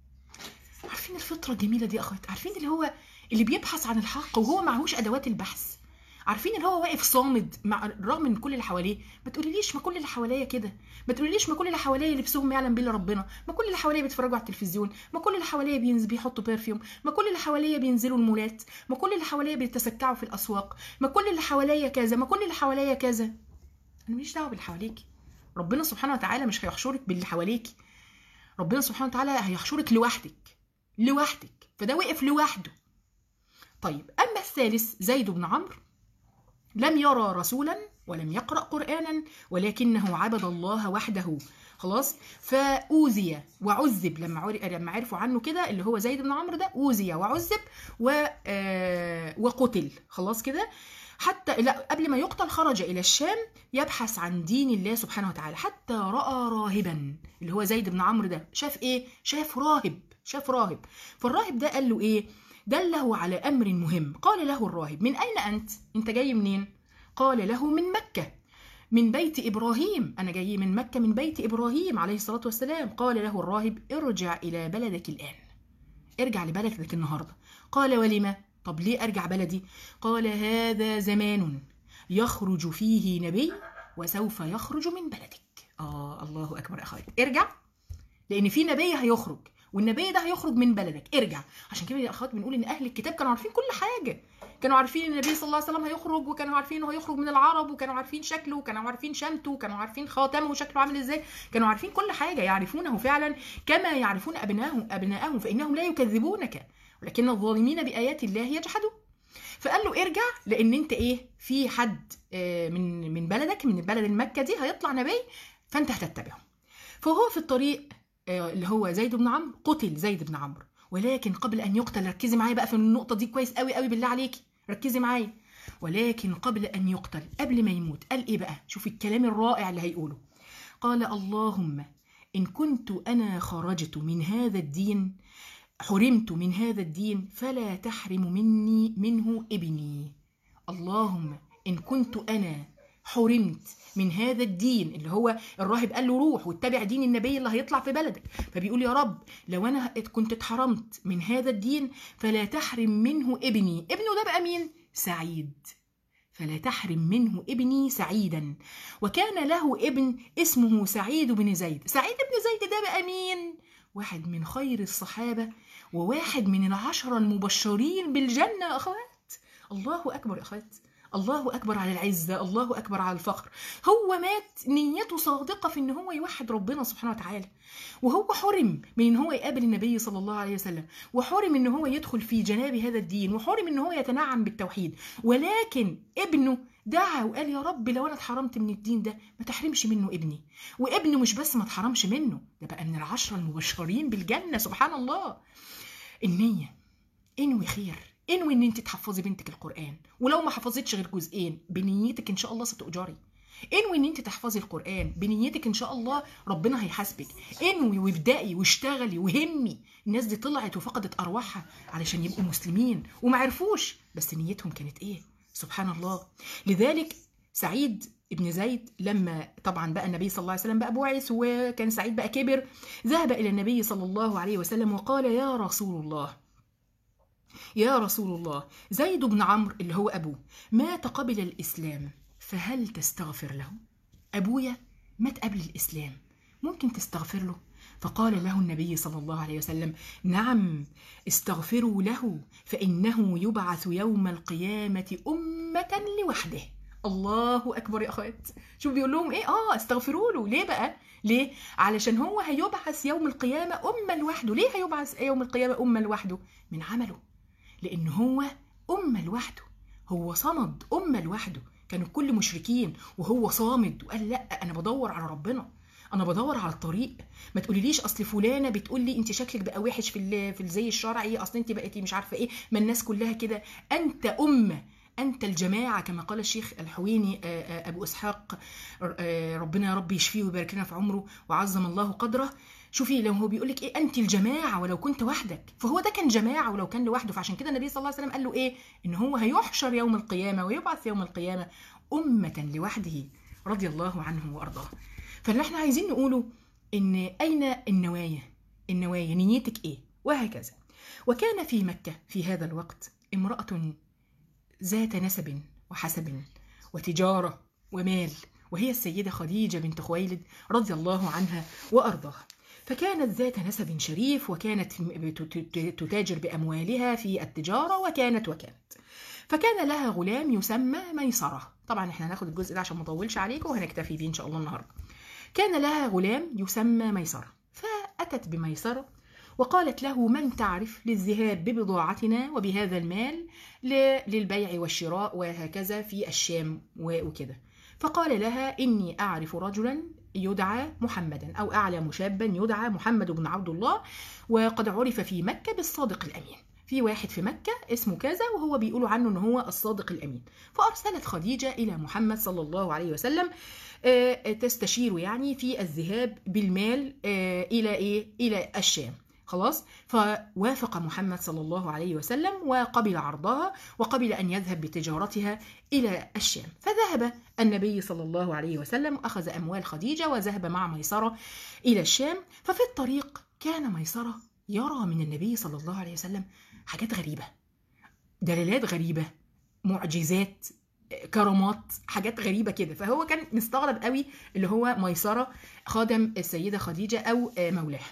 عارفين الفطره الجميله دي يا اخوات عارفين اللي هو اللي بيبحث عن الحق وهو معهوش ادوات البحث عارفين اللي هو واقف صامد مع رغم من كل اللي حواليه ما تقوليليش ما كل اللي حواليا كده ما تقوليليش ما كل اللي حواليا لبسهم يعلم بيه إلا ربنا ما كل اللي حواليا بيتفرجوا على التلفزيون ما كل اللي حواليا بينزل بيحطوا برفيوم ما كل اللي حواليا بينزلوا المولات ما كل اللي حواليا بيتسكعوا في الاسواق ما كل اللي حواليا كذا ما كل اللي حواليا كذا انا ماليش دعوه باللي حواليكي ربنا سبحانه وتعالى مش هيحشرك باللي حواليكي ربنا سبحانه وتعالى هيحشرك لوحدك لوحدك فده وقف لوحده طيب اما الثالث زيد بن عمرو لم يرى رسولا ولم يقرأ قرآنا ولكنه عبد الله وحده خلاص فأوذي وعذب لما عر- لما عرفوا عنه كده اللي هو زيد بن عمرو ده أوذي وعذب و آه، وقتل خلاص كده حتى لا قبل ما يقتل خرج إلى الشام يبحث عن دين الله سبحانه وتعالى حتى رأى راهبا اللي هو زيد بن عمرو ده شاف إيه؟ شاف راهب شاف راهب فالراهب ده قال له إيه؟ دله على أمر مهم قال له الراهب من أين أنت؟ أنت جاي منين؟ قال له من مكة من بيت إبراهيم أنا جاي من مكة من بيت إبراهيم عليه الصلاة والسلام قال له الراهب ارجع إلى بلدك الآن ارجع لبلدك النهاردة قال ولما؟ طب ليه أرجع بلدي؟ قال هذا زمان يخرج فيه نبي وسوف يخرج من بلدك آه الله أكبر يا أخوات ارجع لأن في نبي هيخرج والنبي ده هيخرج من بلدك ارجع عشان كده يا اخوات بنقول ان اهل الكتاب كانوا عارفين كل حاجه كانوا عارفين ان النبي صلى الله عليه وسلم هيخرج وكانوا عارفين انه هيخرج من العرب وكانوا عارفين شكله وكانوا عارفين شمته وكانوا عارفين خاتمه شكله عامل ازاي كانوا عارفين كل حاجه يعرفونه فعلا كما يعرفون ابنائهم ابنائهم فانهم لا يكذبونك ولكن الظالمين بايات الله يجحدون فقال له ارجع لان انت ايه في حد آه، من من بلدك من البلد المكه دي هيطلع نبي فانت هتتبعه فهو في الطريق آه، اللي هو زيد بن عمرو قتل زيد بن عمرو ولكن قبل ان يقتل ركزي معايا بقى في النقطه دي كويس قوي قوي بالله عليكي ركزي معايا ولكن قبل ان يقتل قبل ما يموت قال ايه بقى شوفي الكلام الرائع اللي هيقوله قال اللهم ان كنت انا خرجت من هذا الدين حرمت من هذا الدين فلا تحرم مني منه ابني اللهم ان كنت انا حرمت من هذا الدين اللي هو الراهب قال له روح واتبع دين النبي اللي هيطلع في بلدك فبيقول يا رب لو انا كنت اتحرمت من هذا الدين فلا تحرم منه ابني ابنه ده بقى مين سعيد فلا تحرم منه ابني سعيدا وكان له ابن اسمه سعيد بن زيد سعيد بن زيد ده بقى مين واحد من خير الصحابة وواحد من العشرة المبشرين بالجنة يا أخوات الله أكبر يا أخوات الله أكبر على العزة الله أكبر على الفخر هو مات نيته صادقة في إن هو يوحد ربنا سبحانه وتعالى وهو حرم من إن هو يقابل النبي صلى الله عليه وسلم وحرم إن هو يدخل في جناب هذا الدين وحرم إن هو يتنعم بالتوحيد ولكن ابنه دعا وقال يا رب لو انا اتحرمت من الدين ده ما تحرمش منه ابني وابنه مش بس ما اتحرمش منه ده بقى من العشرة المبشرين بالجنة سبحان الله النية انوي خير انوي ان انت تحفظي بنتك القرآن ولو ما حفظتش غير جزئين بنيتك ان شاء الله ستؤجري انوي ان انت تحفظي القرآن بنيتك ان شاء الله ربنا هيحاسبك انوي وابدأي واشتغلي وهمي الناس دي طلعت وفقدت ارواحها علشان يبقوا مسلمين وما عرفوش بس نيتهم كانت ايه سبحان الله لذلك سعيد ابن زيد لما طبعا بقى النبي صلى الله عليه وسلم بقى بعث وكان سعيد بقى كبر ذهب الى النبي صلى الله عليه وسلم وقال يا رسول الله يا رسول الله زيد بن عمرو اللي هو ابوه مات قبل الاسلام فهل تستغفر له ابويا مات قبل الاسلام ممكن تستغفر له فقال له النبي صلى الله عليه وسلم نعم استغفروا له فإنه يبعث يوم القيامة أمة لوحده الله أكبر يا أخوات شوف بيقول لهم إيه آه استغفروا له ليه بقى ليه علشان هو هيبعث يوم القيامة أمة لوحده ليه هيبعث يوم القيامة أمة لوحده من عمله لأن هو أمة لوحده هو صمد أمة لوحده كانوا كل مشركين وهو صامد وقال لا أنا بدور على ربنا انا بدور على الطريق ما تقوليليش اصل فلانه بتقول لي انت شكلك بقى وحش في ال- في الزي الشرعي اصل انت بقيتي مش عارفه ايه ما الناس كلها كده انت امه انت الجماعه كما قال الشيخ الحويني آه، آه، ابو اسحاق آه، ربنا يا رب يشفيه ويبارك لنا في عمره وعظم الله قدره شوفي لو هو بيقول لك ايه انت الجماعه ولو كنت وحدك فهو ده كان جماعه ولو كان لوحده فعشان كده النبي صلى الله عليه وسلم قال له ايه ان هو هيحشر يوم القيامه ويبعث يوم القيامه امه لوحده رضي الله عنه وارضاه فاللي احنا عايزين نقوله ان اين النوايا النوايا نيتك ايه وهكذا وكان في مكه في هذا الوقت امراه ذات نسب وحسب وتجاره ومال وهي السيده خديجه بنت خويلد رضي الله عنها وارضاها فكانت ذات نسب شريف وكانت تتاجر باموالها في التجاره وكانت وكانت فكان لها غلام يسمى ميسره طبعا احنا هناخد الجزء ده عشان ما اطولش عليكم وهنكتفي بيه ان شاء الله النهارده كان لها غلام يسمى ميسره فاتت بميسره وقالت له من تعرف للذهاب ببضاعتنا وبهذا المال ل- للبيع والشراء وهكذا في الشام و- وكده فقال لها إني أعرف رجلا يدعى محمدا أو أعلم شابا يدعى محمد بن عبد الله وقد عرف في مكة بالصادق الأمين في واحد في مكة اسمه كذا وهو بيقولوا عنه ان هو الصادق الامين فارسلت خديجة الى محمد صلى الله عليه وسلم آه، تستشيره يعني في الذهاب بالمال آه، الى ايه الى الشام خلاص فوافق محمد صلى الله عليه وسلم وقبل عرضها وقبل ان يذهب بتجارتها الى الشام فذهب النبي صلى الله عليه وسلم اخذ اموال خديجه وذهب مع ميسره الى الشام ففي الطريق كان ميسره يرى من النبي صلى الله عليه وسلم حاجات غريبه دلالات غريبه معجزات كرامات حاجات غريبه كده فهو كان مستغرب قوي اللي هو ميسره خادم السيده خديجه او مولاها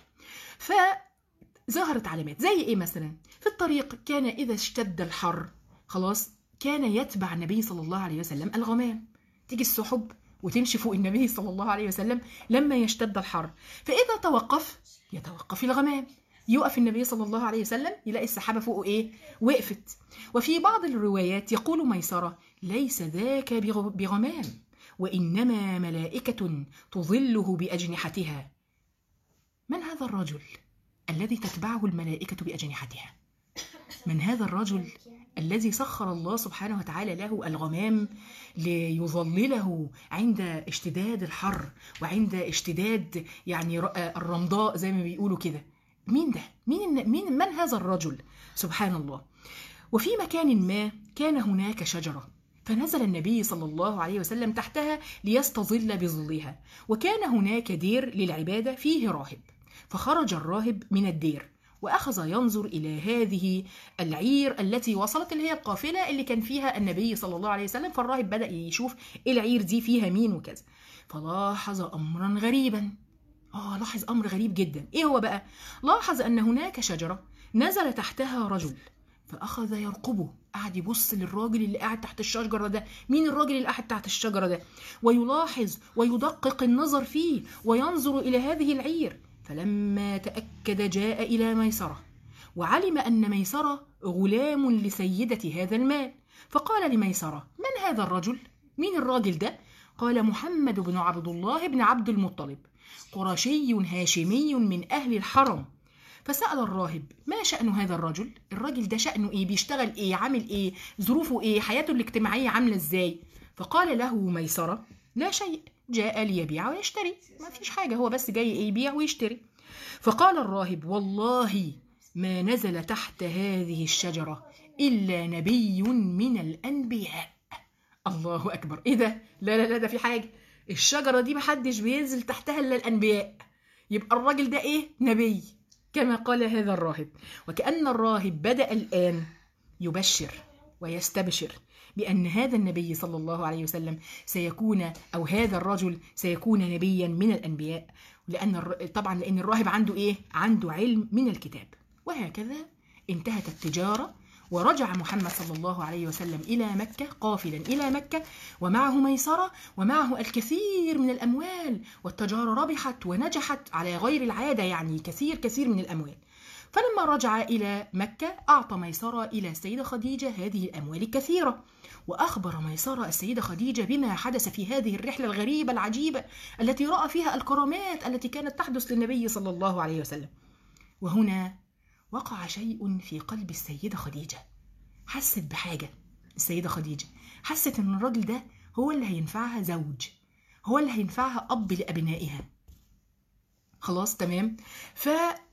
فظهرت علامات زي ايه مثلا في الطريق كان اذا اشتد الحر خلاص كان يتبع النبي صلى الله عليه وسلم الغمام تيجي السحب وتمشي فوق النبي صلى الله عليه وسلم لما يشتد الحر فاذا توقف يتوقف الغمام يقف النبي صلى الله عليه وسلم يلاقي السحابه فوقه ايه وقفت وفي بعض الروايات يقول ميسره ليس ذاك بغ- بغمام وانما ملائكه تظله باجنحتها من هذا الرجل الذي تتبعه الملائكه باجنحتها من هذا الرجل الذي سخر الله سبحانه وتعالى له الغمام ليظلله عند اشتداد الحر وعند اشتداد يعني ر- الرمضاء زي ما بيقولوا كده مين ده مين مين من هذا الرجل سبحان الله وفي مكان ما كان هناك شجره فنزل النبي صلى الله عليه وسلم تحتها ليستظل بظلها وكان هناك دير للعباده فيه راهب فخرج الراهب من الدير واخذ ينظر الى هذه العير التي وصلت اللي هي القافله اللي كان فيها النبي صلى الله عليه وسلم فالراهب بدا يشوف إيه العير دي فيها مين وكذا فلاحظ امرا غريبا اه لاحظ امر غريب جدا ايه هو بقى لاحظ ان هناك شجره نزل تحتها رجل فاخذ يرقبه قعد يبص للراجل اللي قاعد تحت الشجره ده مين الراجل اللي قاعد تحت الشجره ده ويلاحظ ويدقق النظر فيه وينظر الى هذه العير فلما تاكد جاء الى ميسره وعلم ان ميسره غلام لسيده هذا المال فقال لميسره من هذا الرجل مين الراجل ده قال محمد بن عبد الله بن عبد المطلب قرشي هاشمي من أهل الحرم فسأل الراهب ما شأن هذا الرجل الراجل ده شأنه إيه بيشتغل إيه عامل إيه ظروفه إيه حياته الاجتماعية عاملة إزاي فقال له ميسرة لا شيء جاء ليبيع ويشتري ما فيش حاجة هو بس جاي إيه يبيع ويشتري فقال الراهب والله ما نزل تحت هذه الشجرة إلا نبي من الأنبياء الله أكبر إيه ده لا لا لا ده في حاجة الشجرة دي محدش بينزل تحتها إلا الأنبياء يبقى الراجل ده إيه نبي كما قال هذا الراهب وكأن الراهب بدأ الآن يبشر ويستبشر بأن هذا النبي صلى الله عليه وسلم سيكون أو هذا الرجل سيكون نبيا من الأنبياء لأن الر- طبعا لأن الراهب عنده إيه؟ عنده علم من الكتاب وهكذا انتهت التجارة ورجع محمد صلى الله عليه وسلم إلى مكة قافلا إلى مكة ومعه ميسرة ومعه الكثير من الأموال والتجارة ربحت ونجحت على غير العادة يعني كثير كثير من الأموال فلما رجع إلى مكة أعطى ميسرة إلى السيدة خديجة هذه الأموال الكثيرة وأخبر ميسرة السيدة خديجة بما حدث في هذه الرحلة الغريبة العجيبة التي رأى فيها الكرامات التي كانت تحدث للنبي صلى الله عليه وسلم وهنا وقع شيء في قلب السيدة خديجة حست بحاجة السيدة خديجة حست إن الراجل ده هو اللي هينفعها زوج هو اللي هينفعها أب لأبنائها خلاص تمام ف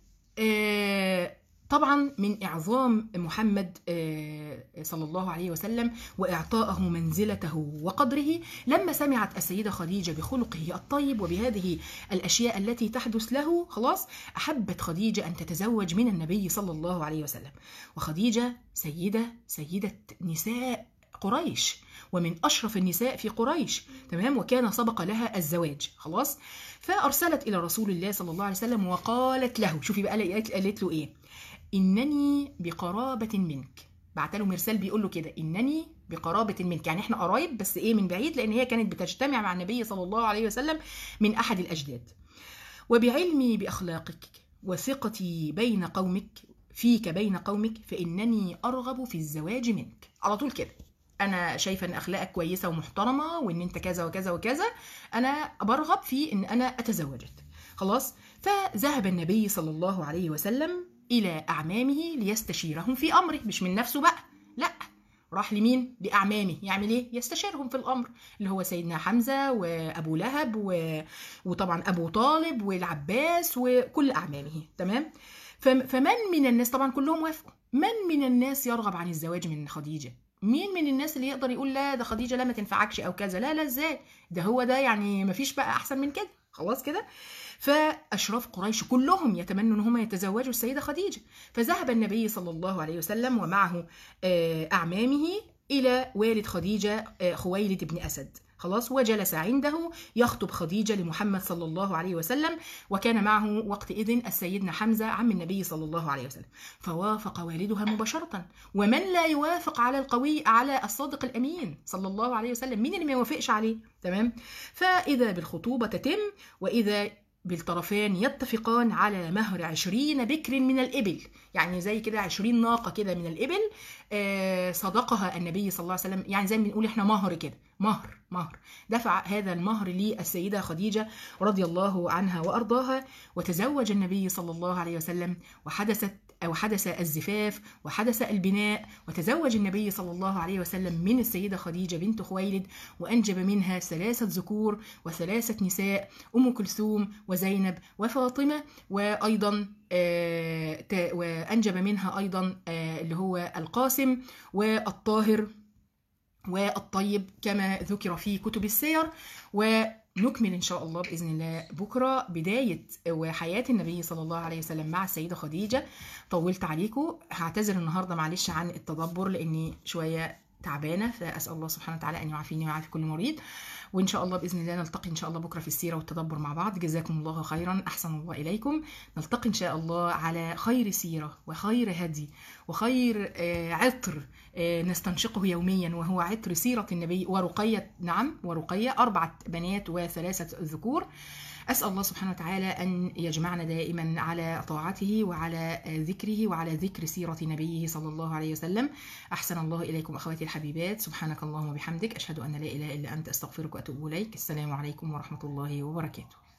آه، طبعا من اعظام محمد آه، صلى الله عليه وسلم واعطائه منزلته وقدره لما سمعت السيده خديجه بخلقه الطيب وبهذه الاشياء التي تحدث له خلاص احبت خديجه ان تتزوج من النبي صلى الله عليه وسلم وخديجه سيده سيده نساء قريش ومن اشرف النساء في قريش تمام وكان سبق لها الزواج خلاص فارسلت الى رسول الله صلى الله عليه وسلم وقالت له شوفي بقى قالت قالت له ايه انني بقرابه منك بعت له مرسال بيقول له كده انني بقرابه منك يعني احنا قرايب بس ايه من بعيد لان هي كانت بتجتمع مع النبي صلى الله عليه وسلم من احد الاجداد وبعلمي باخلاقك وثقتي بين قومك فيك بين قومك فانني ارغب في الزواج منك على طول كده انا شايفه ان اخلاقك كويسه ومحترمه وان انت كذا وكذا وكذا انا برغب في ان انا اتزوجك خلاص فذهب النبي صلى الله عليه وسلم الى اعمامه ليستشيرهم في امره مش من نفسه بقى لا راح لمين لاعمامه يعمل ايه يستشيرهم في الامر اللي هو سيدنا حمزه وابو لهب و... وطبعا ابو طالب والعباس وكل اعمامه تمام فم- فمن من الناس طبعا كلهم وافقوا من من الناس يرغب عن الزواج من خديجه مين من الناس اللي يقدر يقول لا ده خديجه لا ما تنفعكش او كذا لا لا ازاي ده هو ده يعني ما فيش بقى احسن من كده خلاص كده فاشراف قريش كلهم يتمنوا ان هم يتزوجوا السيده خديجه فذهب النبي صلى الله عليه وسلم ومعه آه، اعمامه الى والد خديجه آه، خويلد بن اسد خلاص وجلس عنده يخطب خديجه لمحمد صلى الله عليه وسلم وكان معه وقتئذ السيدنا حمزه عم النبي صلى الله عليه وسلم فوافق والدها مباشره ومن لا يوافق على القوي على الصادق الامين صلى الله عليه وسلم مين اللي ما يوافقش عليه تمام فاذا بالخطوبه تتم واذا بالطرفان يتفقان على مهر عشرين بكر من الإبل يعني زي كده عشرين ناقة كده من الإبل آه، صدقها النبي صلى الله عليه وسلم يعني زي ما بنقول احنا مهر كده مهر مهر دفع هذا المهر للسيدة خديجة رضي الله عنها وأرضاها وتزوج النبي صلى الله عليه وسلم وحدثت أو حدث الزفاف وحدث البناء وتزوج النبي صلى الله عليه وسلم من السيدة خديجة بنت خويلد وأنجب منها ثلاثة ذكور وثلاثة نساء أم كلثوم وزينب وفاطمة وأيضا آه، تا- وأنجب منها أيضا آه، اللي هو القاسم والطاهر والطيب كما ذكر في كتب السير ونكمل إن شاء الله بإذن الله بكرة بداية وحياة النبي صلى الله عليه وسلم مع السيدة خديجة طولت عليكم هعتذر النهاردة معلش عن التدبر لأني شوية تعبانة فأسأل الله سبحانه وتعالى أن يعافيني ويعافي كل مريض وإن شاء الله بإذن الله نلتقي إن شاء الله بكرة في السيرة والتدبر مع بعض جزاكم الله خيرا أحسن الله إليكم نلتقي إن شاء الله على خير سيرة وخير هدي وخير آه، عطر آه، نستنشقه يوميا وهو عطر سيرة النبي ورقية نعم ورقية أربعة بنات وثلاثة ذكور أسأل الله سبحانه وتعالى أن يجمعنا دائما على طاعته وعلى ذكره وعلى ذكر سيرة نبيه صلى الله عليه وسلم أحسن الله إليكم أخواتي الحبيبات سبحانك اللهم وبحمدك أشهد أن لا إله إلا أنت أستغفرك وأتوب إليك السلام عليكم ورحمة الله وبركاته